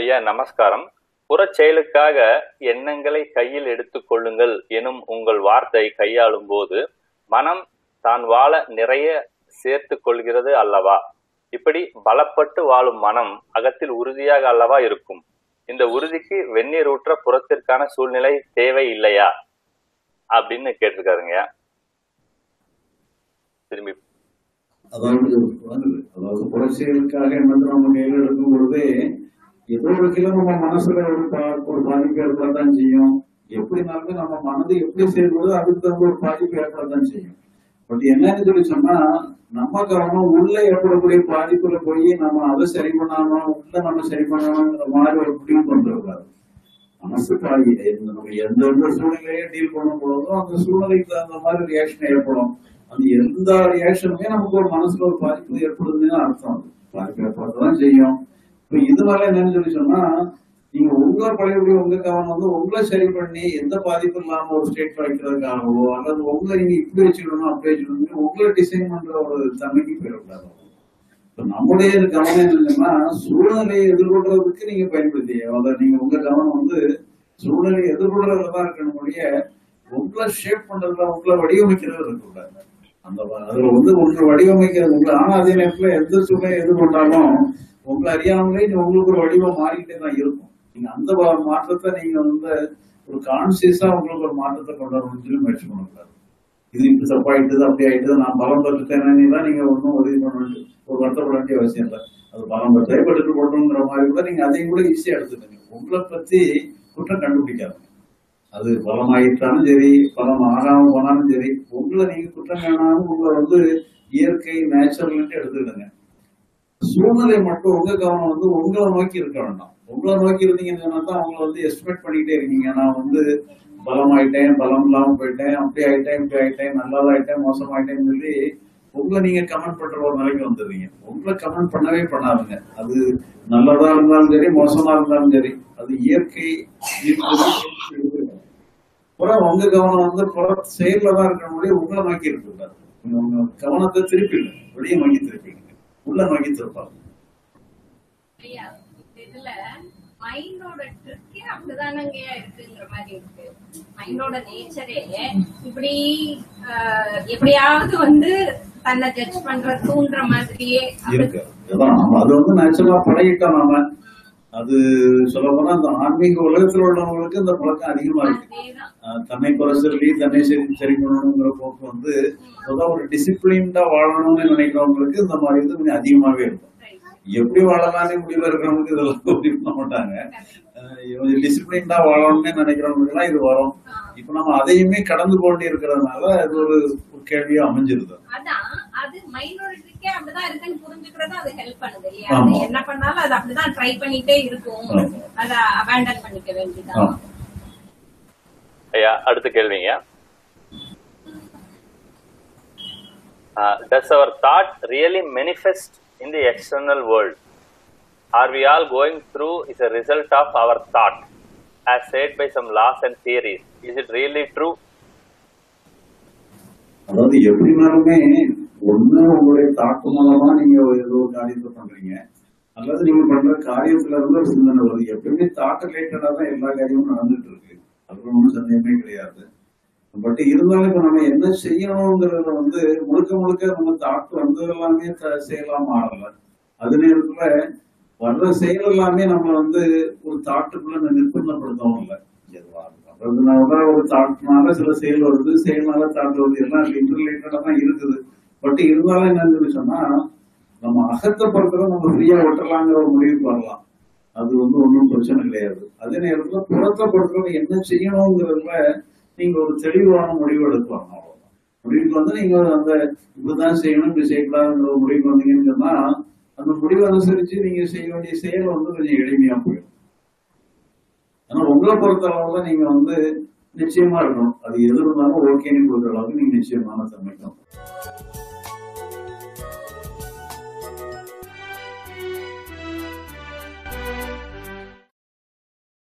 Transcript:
ஐயா நமஸ்காரம் புறச் செயலுக்காக எண்ணங்களை கையில் எடுத்துக் கொள்ளுங்கள் எனும் உங்கள் வார்த்தை கையாளும் போது மனம் தான் வாழ நிறைய சேர்த்து கொள்கிறது அல்லவா இப்படி பலப்பட்டு வாழும் மனம் அகத்தில் உறுதியாக அல்லவா இருக்கும் இந்த உறுதிக்கு வெந்நீர் ஊற்ற புறத்திற்கான சூழ்நிலை தேவை இல்லையா அப்படின்னு கேட்டிருக்காருங்க திரும்பி அதாவது வந்து அதாவது புரட்சிகளுக்காக எண்ணத்தை நம்ம கையில் எடுக்கும் பொழுதே ஏதோ ஒரு கிலோ நம்ம மனசுல ஒரு பா- ஒரு பாதிப்பு ஏற்படத்தான் செய்யும் எப்படினாலும் நம்ம மனது எப்படி செயல்படுதோ அதுக்கு தகுந்த ஒரு பாதிப்பு ஏற்படத்தான் செய்யும் பட் என்னன்னு சொல்லி சொன்னா நம்ம கவனம் உள்ள ஏற்படக்கூடிய பாதிப்புல போய் நம்ம அதை சரி பண்ணாம உள்ள நம்ம சரி பண்ணணுங்கிற மாதிரி ஒரு முடிவு கொண்டிருக்காரு மனசு பாதி இந்த நம்ம எந்த எந்த சூழ்நிலையை டீல் பண்ணும் பொழுதும் அந்த சூழ்நிலைக்கு தகுந்த மாதிரி ரியாக்ஷன் ஏற்படும் அந்த எந்த ரியாக்ஷனுமே நமக்கு ஒரு மனசுல ஒரு பாதிப்பு ஏற்படுதுன்னு அர்த்தம் அது பாதிப்பு ஏற்படத்தான் செய்யும் இப்ப இதனால என்னன்னு சொல்லி சொன்னா நீங்க உங்க பழையபடி உங்க கவனம் வந்து உங்களை சரி பண்ணி எந்த பாதிப்பும் இல்லாம ஒரு ஸ்டேட் வைக்கிறதுக்காகவோ அல்லது உங்களை நீங்க இப்படி வச்சுக்கணும் அப்படி வச்சுக்கணும் உங்களை டிசைன் பண்ற ஒரு தன்மைக்கு போயிடக்கூடாது இப்ப நம்முடைய கவனம் என்னன்னா சூழ்நிலையை எதிர்கொள்றதுக்கு நீங்க பயன்படுத்தி அதாவது நீங்க உங்க கவனம் வந்து சூழ்நிலையை எதிர்கொள்றதுல தான் இருக்கணும் ஒழிய உங்களை ஷேப் பண்றதுல உங்களை வடிவமைக்கிறது இருக்கக்கூடாது அந்த வ- அதுல வந்து உங்களை வடிவமைக்கிறது உங்களை ஆனா அதே நேரத்துல எந்த சூழ்நிலையை எதிர்கொண்டாலும் உங்களை அறியாமலே நீ உங்களுக்கு ஒரு வடிவம் மாறிக்கிட்டே தான் இருக்கும் நீங்க அந்த வ- மாற்றத்தை நீங்க வந்து ஒரு கான்சியஸா உங்களுக்கு ஒரு மாற்றத்தை கொண்டு வரணும்னு சொல்லி முயற்சி பண்ணக்கூடாது இது இப்படி தப்பாயிட்டது அப்படி ஆயிட்டது நான் பலம் பெற்றுட்டேன்னு தான் நீங்க ஒன்றும் உதவி பண்ண வேண்டிய ஒரு வருத்தப்பட வேண்டிய அவசியம் இல்லை அது பலம் பெற்றே பெற்று போட்டோங்கிற மாதிரி கூட நீங்க அதையும் கூட ஈஸியா எடுத்துக்கங்க உங்களை பத்தி குற்றம் கண்டுபிடிக்காதுங்க அது பலம் ஆயிட்டாலும் சரி பலம் ஆகாம போனாலும் சரி உங்களை நீங்க குற்றம் காணாம உங்களை வந்து இயற்கை நேச்சுரல்ட்டு எடுத்துக்கிடுங்க சூழ்நிலை மட்டும் உங்க கவனம் வந்து உங்களை நோக்கி இருக்க வேண்டாம் உங்களை நோக்கி இருந்தீங்கன்னா தான் அவங்கள வந்து எஸ்டிமேட் பண்ணிக்கிட்டே இருக்கீங்க நான் வந்து பலம் ஆயிட்டேன் பலம் இல்லாம போயிட்டேன் அப்படி ஆயிட்டேன் இப்படி ஆயிட்டேன் நல்லதாயிட்டேன் மோசமாயிட்டேன்னு சொல்லி உங்களை நீங்க கமெண்ட் பண்ற ஒரு நிலைக்கு வந்துடுறீங்க உங்களை கமெண்ட் பண்ணவே பண்ணாதுங்க அது நல்லதா இருந்தாலும் சரி மோசமா இருந்தாலும் சரி அது இயற்கை இருக்குது. புறம் உங்க கவனம் வந்து புற செயல்ல தான் இருக்க முடியும் உங்களை நோக்கி இருக்கக்கூடாது நீங்க உங்க கவனத்தை திருப்பிடுங்க வெளியே நோக்கி திருப்பிடுங்க உள்ள நோக்கி திருப்பாங்க ஐயா, இதுல மைண்டோட ட்ரிக்கே அப்படிதானங்கய்யா இருக்குங்கிற மாதிரி இருக்கு மைண்டோட நேச்சரே இப்படி ஆஹ், எப்படியாவது வந்து தன்னை ஜட்ஜ் பண்ற தூண்டுற மாதிரியே அப்படி- இருக்கு அதான் நம்ம அது வந்து நேச்சுரலா பழகிட்டோம் நாம அது சொல்ல போனா அந்த ஆன்மீக உலகத்துல உள்ளவங்களுக்கு இந்த பழக்கம் அதிகமா இருக்கு அதேதான் அஹ் தன்னை குறை சொல்லி தன்னை சரி சரி பண்ணணுங்கிற போக்கு வந்து அதான் ஒரு டிசிப்ளின்டா வாழணும்னு நினைக்கிறவங்களுக்கு இந்த மாதிரி இது கொஞ்சம் அதிகமாவே இருக்கும் Right. எப்படி வாழலாம்னு முடிவு இருக்கிறவங்களுக்கு இதெல்லாம் முடிவு பண்ண மாட்டாங்க டிசிப்ளின்டா வாழணும்னு நினைக்கிறவங்களுக்கு எல்லாம் இது வரும் இப்ப நம்ம அதையுமே கடந்து கொண்டு இருக்கிறதுனால அது ஒரு ஒரு கேள்வியா அமைஞ்சிருது அதான் அது மைண்டோட ட்ரிக்கே அப்படிதான் இருக்குன்னு புரிஞ்சுக்கிறது அது ஹெல்ப் பண்ணுது இல்லையா ஆமா. அது என்ன பண்ணாலும் அது அப்படிதான் ட்ரை பண்ணிட்டே இருக்கும் ஆமா. அத அபேண்டன் பண்ணிக்க வேண்டியதான் ஆமா. ஐயா அடுத்த கேள்விங்க does our thought really manifest in the external world are we all going through is a result of our thought as said by some laws and theories is it really true அதாவது எப்படினாலுமே ஒண்ணு உங்களுடைய தாக்கு மூலமா நீங்க ஏதோ ஒரு காரியத்தை பண்றீங்க அல்லது நீங்க பண்ற காரியத்துல இருந்து ஒரு சிந்தனை வருது எப்பயுமே தாக்க ரிலேட்டடா தான் எல்லா காரியமும் நடந்துட்டு இருக்கு அதுல ஒன்றும் சந்தேகமே கிடையாது பட் இருந்தாலும் இப்ப நம்ம என்ன செய்யணுங்கிறத வந்து முழுக்க முழுக்க நம்ம தாக்கு வந்தது எல்லாமே த- செய்யலாம் ஆகல அதே நேரத்துல வர்ற செயல் எல்லாமே நம்ம வந்து ஒரு தாட்டுக்குள்ள நிர்பந்தப்படுத்தவும் இல்லை எதுவா வர்றதுனால ஒரு தாட்னால சில செயல் வருது செயல்னால தாட் வருது எல்லாம் இன்டர்லேட்டடா தான் இருக்குது பட் இருந்தாலும் என்னன்னு சொல்லி சொன்னா நம்ம அகத்தை பொறுத்தவரை நம்ம ஃப்ரீயா விட்டுறலாங்கிற ஒரு முடிவுக்கு வரலாம் அது வந்து ஒன்றும் பிரச்சனை கிடையாது அதே நேரத்துல புறத்தை பொறுத்தவரை என்ன செய்யணுங்கிறதுல நீங்க ஒரு தெளிவான முடிவு எடுக்கலாம் அவ்வளவுதான் முடிவுக்கு வந்து நீங்க அந்த இப்படிதான் செய்யணும் இப்படி செய்யக்கூடாதுங்கிற ஒரு முடிவுக்கு வந்தீங்கன்னு சொன்னா அந்த முடிவு அனுசரிச்சு நீங்க செய்ய வேண்டிய செயல் வந்து கொஞ்சம் எளிமையா போயிடும் ஆனா உங்களை பொறுத்த அளவுல நீங்க வந்து நிச்சயமா இருக்கணும் அது எது இருந்தாலும் ஓகேன்னு கொடுக்குற அளவுக்கு நீங்க நிச்சயமான தன்மைக்கு வரணும்.